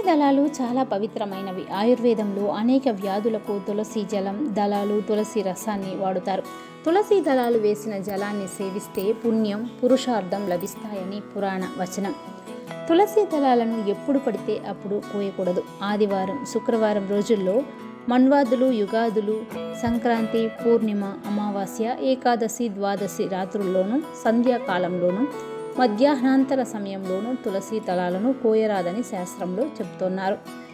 దళాలు చాలా పవిత్రమైనవి ఆయుర్వేదంలో అనేక వ్యాధులకు తులసి జలం దళాలు తులసి రసాన్ని వాడుతారు తులసి దళాలు వేసిన జలాన్ని సేవిస్తే పుణ్యం పురుషార్థం లభిస్తాయని పురాణ వచనం తులసి దళాలను ఎప్పుడు పడితే అప్పుడు కోయకూడదు ఆదివారం శుక్రవారం రోజుల్లో మన్వాదులు యుగాదులు సంక్రాంతి పూర్ణిమ అమావాస్య ఏకాదశి ద్వాదశి రాత్రుల్లోనూ సంధ్యాకాలంలోనూ మధ్యాహ్నాంతర సమయంలోనూ తులసి దళాలను కోయరాదని శాస్త్రంలో చెబుతున్నారు